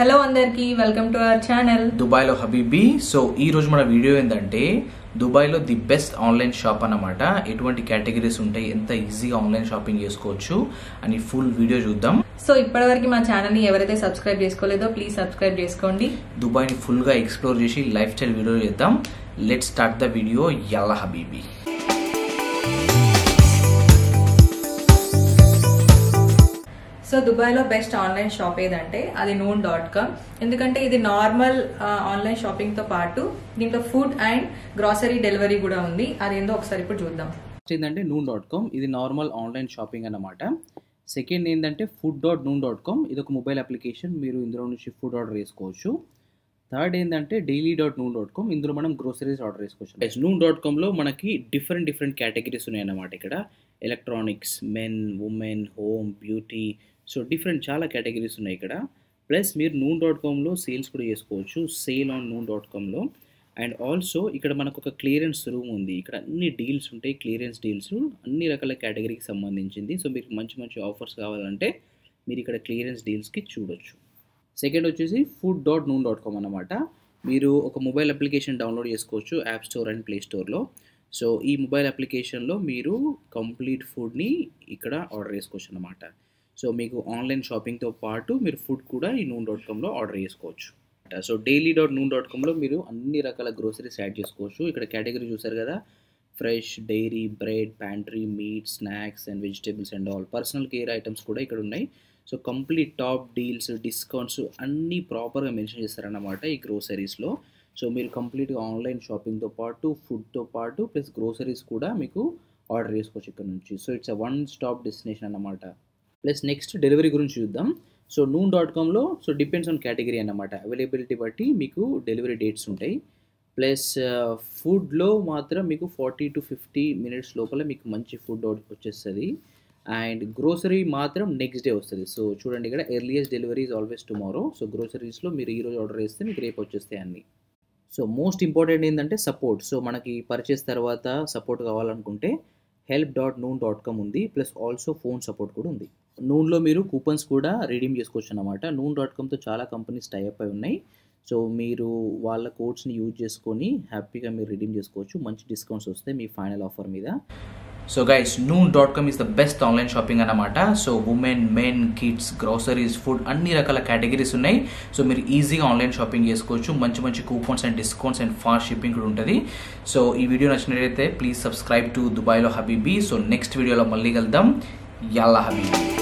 hello అందరికి welcome to our channel దుబాయ్లో హబీబీ సో ఈ రోజు మన వీడియో ఏంటంటే దుబాయ్లో ది బెస్ట్ ఆన్లైన్ షాప్ అన్నమాట ఎటువంటి కేటగిరీస్ ఉంటాయి ఎంత ఈజీగా ఆన్లైన్ షాపింగ్ చేసుకోవచ్చు అని ఫుల్ వీడియో చూద్దాం సో ఇప్పటివరకు మా ఛానల్ ని ఎవరైతే సబ్స్క్రైబ్ చేసుకోలేదో ప్లీజ్ సబ్స్క్రైబ్ చేసుకోండి దుబాయ్ని ఫుల్గా ఎక్స్ప్లోర్ చేసి లైఫ్ స్టైల్ వీడియో చేద్దాం లెట్ స్టార్ట్ ద వీడియో యల్లా హబీబీ సో దుబాయ్లో బెస్ట్ ఆన్లైన్ షాప్ ఏదంటే అది నూన్ డాట్ కామ్ ఎందుకంటే ఇది నార్మల్ ఆన్లైన్ షాపింగ్ తో పాటు దీంట్లో ఫుడ్ అండ్ గ్రాసరీ డెలివరీ కూడా ఉంది అదేందో ఒకసారి ఇప్పుడు చూద్దాం ఫస్ట్ ఏంటంటే నూన్ డాట్ కామ్ ఇది నార్మల్ ఆన్లైన్ షాపింగ్ అన్నమాట సెకండ్ ఏంటంటే food dot Noon dot com ఇది ఒక మొబైల్ అప్లికేషన్ మీరు ఇందులో నుంచి ఫుడ్ ఆర్డర్ చేసుకోవచ్చు థర్డ్ ఏంటంటే daily dot Noon dot com ఇందులో మనం గ్రోసరీస్ ఆర్డర్ చేసుకోవచ్చు నూన్ డాట్ కామ్లో మనకి డిఫరెంట్ డిఫరెంట్ కేటగిరీస్ ఉన్నాయన్నమాట ఇక్కడ electronics men women home beauty so different చాలా కేటగిరీస్ ఉన్నాయి ఇక్కడ ప్లస్ మీరు నూన్ డాట్ కామ్లో సేల్స్ కూడా చేసుకోవచ్చు సేల్ ఆన్ నూన్ డాట్ కామ్లో అండ్ ఆల్సో ఇక్కడ మనకు ఒక క్లియరెన్స్ రూమ్ ఉంది ఇక్కడ అన్ని డీల్స్ ఉంటాయి క్లియరెన్స్ డీల్స్ అన్ని రకాల కేటగిరీకి సంబంధించింది సో మీకు మంచి మంచి ఆఫర్స్ కావాలంటే మీరు ఇక్కడ క్లియరెన్స్ డీల్స్కి చూడొచ్చు సెకండ్ వచ్చేసి food dot Noon dot com అనమాట మీరు ఒక మొబైల్ అప్లికేషన్ డౌన్లోడ్ చేసుకోవచ్చు యాప్ స్టోర్ అండ్ ప్లే స్టోర్లో సో ఈ మొబైల్ అప్లికేషన్లో మీరు కంప్లీట్ ఫుడ్ని ఇక్కడ ఆర్డర్ చేసుకోవచ్చు అనమాట సో మీకు ఆన్లైన్ షాపింగ్తో పాటు మీరు ఫుడ్ కూడా ఈ నూన్ డాట్ కామ్లో ఆర్డర్ చేసుకోవచ్చు so daily dot Noon dot కామ్లో మీరు అన్ని రకాల గ్రోసరీస్ యాడ్ చేసుకోవచ్చు ఇక్కడ కేటగిరీ చూసారు కదా fresh dairy bread pantry meat snacks and vegetables and all personal care items కూడా ఇక్కడ ఉన్నాయి so complete top deals discounts అన్నీ ప్రాపర్గా మెన్షన్ చేస్తారన్నమాట ఈ గ్రోసరీస్లో సో మీరు కంప్లీట్గా ఆన్లైన్ షాపింగ్తో పాటు ఫుడ్తో పాటు ప్లస్ గ్రోసరీస్ కూడా మీకు ఆర్డర్ చేసుకోవచ్చు ఇక్కడ నుంచి so it's a one stop destination అన్నమాట ప్లస్ నెక్స్ట్ డెలివరీ గురించి చూద్దాం సో నూన్ డాట్ కామ్లో సో డిపెండ్స్ ఆన్ కేటగిరీ అన్నమాట అవైలబిలిటీ బట్టి మీకు డెలివరీ డేట్స్ ఉంటాయి ప్లస్ ఫుడ్లో మాత్రం మీకు ఫార్టీ టు ఫిఫ్టీ మినిట్స్ లోపల మీకు మంచి ఫుడ్ వచ్చేస్తుంది అండ్ గ్రోసరీ మాత్రం నెక్స్ట్ డే వస్తుంది సో చూడండి ఇక్కడ earliest delivery is always tomorrow so గ్రోసరీస్లో మీరు ఈరోజు ఆర్డర్ చేస్తే మీకు రేపు వచ్చేస్తాయి అన్నీ సో మోస్ట్ ఇంపార్టెంట్ ఏంటంటే సపోర్ట్ సో మనకి పర్చేస్ తర్వాత సపోర్ట్ కావాలనుకుంటే help dot Noon dot com ఉంది ప్లస్ ఆల్సో ఫోన్ సపోర్ట్ కూడా ఉంది నూన్లో మీరు కూపన్స్ కూడా రిడీమ్ చేసుకోవచ్చు అనమాట నూన్ డాట్ కామ్తో చాలా కంపెనీస్ టైఅప్ అయి ఉన్నాయి సో మీరు వాళ్ళ కోడ్స్ని యూజ్ చేసుకొని హ్యాపీగా మీరు రిడీమ్ చేసుకోవచ్చు మంచి డిస్కౌంట్స్ వస్తాయి మీ ఫైనల్ ఆఫర్ మీద so guys Noon dot com is the best online shopping అన్నమాట so women men kids groceries food అన్ని రకాల కేటగిరీస్ ఉన్నాయి సో మీరు ఈజీగా ఆన్లైన్ షాపింగ్ చేసుకోవచ్చు మంచి మంచి coupons and discounts and fast shipping కూడా ఉంటుంది సో ఈ వీడియో నచ్చినట్లయితే ప్లీజ్ సబ్స్క్రైబ్ టు దుబాయ్లో హబీబీ సో నెక్స్ట్ వీడియోలో మళ్ళీ కలుద్దాం యల్లా హబీబీ